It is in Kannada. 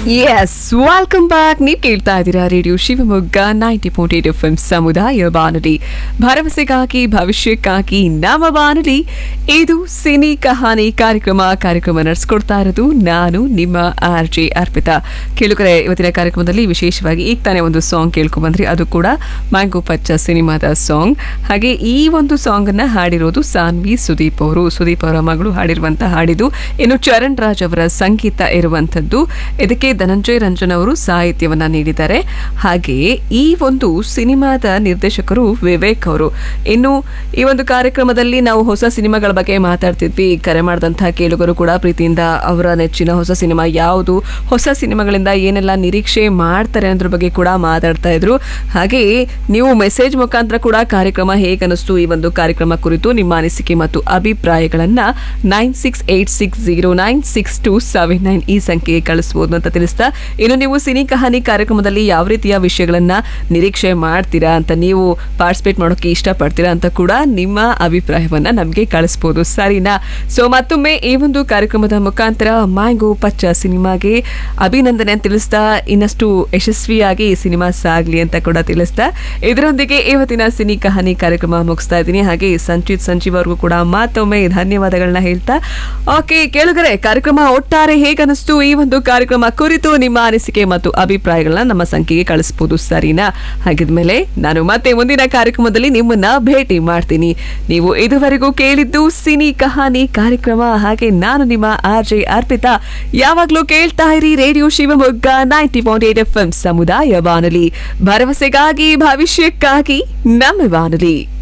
ಎಸ್ ವೆಲ್ಕಮ್ ಬ್ಯಾಕ್ ನೀವು ಕೇಳ್ತಾ ಇದ್ದೀರಾ radio Shivamogga ninety point eight F M ಸಮುದಾಯ ಬಾನುಲಿ ಭರವಸೆಗಾಗಿ ಭವಿಷ್ಯಕ್ಕಾಗಿ ನಮ್ಮ ಬಾನುಲಿ ಇದು ಸಿನಿ ಕಹಾನಿ ಕಾರ್ಯಕ್ರಮ ಕಾರ್ಯಕ್ರಮ ನಡೆಸ್ಕೊಡ್ತಾ ಇರೋದು ನಾನು ನಿಮ್ಮ ಆರ್ ಜೆ ಅರ್ಪಿತಾ ಕೇಳುಗರೆ ಇವತ್ತಿನ ಕಾರ್ಯಕ್ರಮದಲ್ಲಿ ವಿಶೇಷವಾಗಿ ಈಗ ತಾನೇ ಒಂದು ಸಾಂಗ್ ಕೇಳ್ಕೊಂಡ್ ಬಂದ್ರಿ ಅದು ಕೂಡ ಮ್ಯಾಂಗೋ ಪಚ್ಚ ಸಿನಿಮಾದ ಸಾಂಗ್ ಹಾಗೆ ಈ ಒಂದು ಸಾಂಗ್ ಅನ್ನ ಹಾಡಿರೋದು ಸಾನ್ವಿ ಸುದೀಪ್ ಅವರು ಸುದೀಪ್ ಅವರ ಮಗಳು ಹಾಡಿರುವಂತ ಹಾಡಿದು ಇನ್ನು ಚರಣ್ ರಾಜ್ ಅವರ ಸಂಗೀತ ಇರುವಂತದ್ದು ಇದಕ್ಕೆ ಧನಂಜಯ್ ರಂಜನ್ ಅವರು ಸಾಹಿತ್ಯವನ್ನ ನೀಡಿದ್ದಾರೆ ಹಾಗೆಯೇ ಈ ಒಂದು ಸಿನಿಮಾದ ನಿರ್ದೇಶಕರು ವಿವೇಕ್ ಅವರು ಇನ್ನು ಈ ಒಂದು ಕಾರ್ಯಕ್ರಮದಲ್ಲಿ ನಾವು ಹೊಸ ಸಿನಿಮಾಗಳ ಬಗ್ಗೆ ಮಾತಾಡ್ತಿದ್ವಿ ಕರೆ ಮಾಡಿದಂತಹ ಕೇಳುಗರು ಕೂಡ ಪ್ರೀತಿಯಿಂದ ಅವರ ನೆಚ್ಚಿನ ಹೊಸ ಸಿನಿಮಾ ಯಾವುದು ಹೊಸ ಸಿನಿಮಾಗಳಿಂದ ಏನೆಲ್ಲ ನಿರೀಕ್ಷೆ ಮಾಡ್ತಾರೆ ಅನ್ನೋದ್ರ ಬಗ್ಗೆ ಕೂಡ ಮಾತಾಡ್ತಾ ಇದ್ರು ಹಾಗೆಯೇ ನೀವು ಮೆಸೇಜ್ ಮುಖಾಂತರ ಕೂಡ ಕಾರ್ಯಕ್ರಮ ಹೇಗೆ ಅನಿಸ್ತು ಈ ಒಂದು ಕಾರ್ಯಕ್ರಮ ಕುರಿತು ನಿಮ್ಮ ಅನಿಸಿಕೆ ಮತ್ತು ಅಭಿಪ್ರಾಯಗಳನ್ನ nine six eight six zero nine six two seven nine ಈ ಸಂಖ್ಯೆಗೆ ಕಳಿಸಬಹುದು ಅಂತ ತಿಳಿಸ್ತಾ ಇನ್ನು ನೀವು ಸಿನಿ ಕಹಾನಿ ಕಾರ್ಯಕ್ರಮದಲ್ಲಿ ಯಾವ ರೀತಿಯ ವಿಷಯಗಳನ್ನ ನಿರೀಕ್ಷೆ ಮಾಡ್ತೀರಾ ಅಂತ ನೀವು ಪಾರ್ಟಿಸಿಪೇಟ್ ಮಾಡೋಕೆ ಇಷ್ಟಪಡ್ತೀರಾ ಅಂತ ಕೂಡ ನಿಮ್ಮ ಅಭಿಪ್ರಾಯವನ್ನ ನಮಗೆ ಕಳಿಸ್ಬೋದು ಸರಿನಾ ಸೊ ಮತ್ತೊಮ್ಮೆ ಈ ಒಂದು ಕಾರ್ಯಕ್ರಮದ ಮುಖಾಂತರ ಮ್ಯಾಂಗೋ ಪಚ್ಚ ಸಿನಿಮಾಗೆ ಅಭಿನಂದನೆ ಅಂತ ತಿಳಿಸ್ತಾ ಇನ್ನಷ್ಟು ಯಶಸ್ವಿಯಾಗಿ ಈ ಸಿನಿಮಾ ಸಾಗ್ಲಿ ಅಂತ ಕೂಡ ತಿಳಿಸ್ತಾ ಇದರೊಂದಿಗೆ ಇವತ್ತಿನ ಸಿನಿ ಕಹಾನಿ ಕಾರ್ಯಕ್ರಮ ಮುಗಿಸ್ತಾ ಇದ್ದೀನಿ ಹಾಗೆ ಸಂಚಿತ್ ಸಂಜೀವ್ ಅವ್ರಿಗೂ ಕೂಡ ಮತ್ತೊಮ್ಮೆ ಧನ್ಯವಾದಗಳನ್ನ ಹೇಳ್ತಾ ಓಕೆ ಕೇಳುಗರೆ ಕಾರ್ಯಕ್ರಮ ಒಟ್ಟಾರೆ ಹೇಗನಿಸ್ತು ಈ ಒಂದು ಕಾರ್ಯಕ್ರಮ ಕುರಿತು ನಿಮ್ಮ ಅನಿಸಿಕೆ ಮತ್ತು ಅಭಿಪ್ರಾಯಗಳನ್ನ ನಮ್ಮ ಸಂಖ್ಯೆಗೆ ಕಳಿಸ್ಬೋದು ಸರಿನಾ ಹಾಗಿದ್ಮೇಲೆ ನಾನು ಮತ್ತೆ ಮುಂದಿನ ಕಾರ್ಯಕ್ರಮದಲ್ಲಿ ನಿಮ್ಮನ್ನ ಭೇಟಿ ಮಾಡ್ತೀನಿ ನೀವು ಇದುವರೆಗೂ ಕೇಳಿದ್ದು ಸಿನಿ ಕಹಾನಿ ಕಾರ್ಯಕ್ರಮ ಹಾಗೆ ನಾನು ನಿಮ್ಮ ಆರ್ ಜೆ ಅರ್ಪಿತಾ ಯಾವಾಗ್ಲೂ ಕೇಳ್ತಾ ಇರಿ radio Shivamogga ninety point eight F M ಸಮುದಾಯ ಬಾನುಲಿ ಭರವಸೆಗಾಗಿ ಭವಿಷ್ಯಕ್ಕಾಗಿ ನಮ್ಮ ಬಾನುಲಿ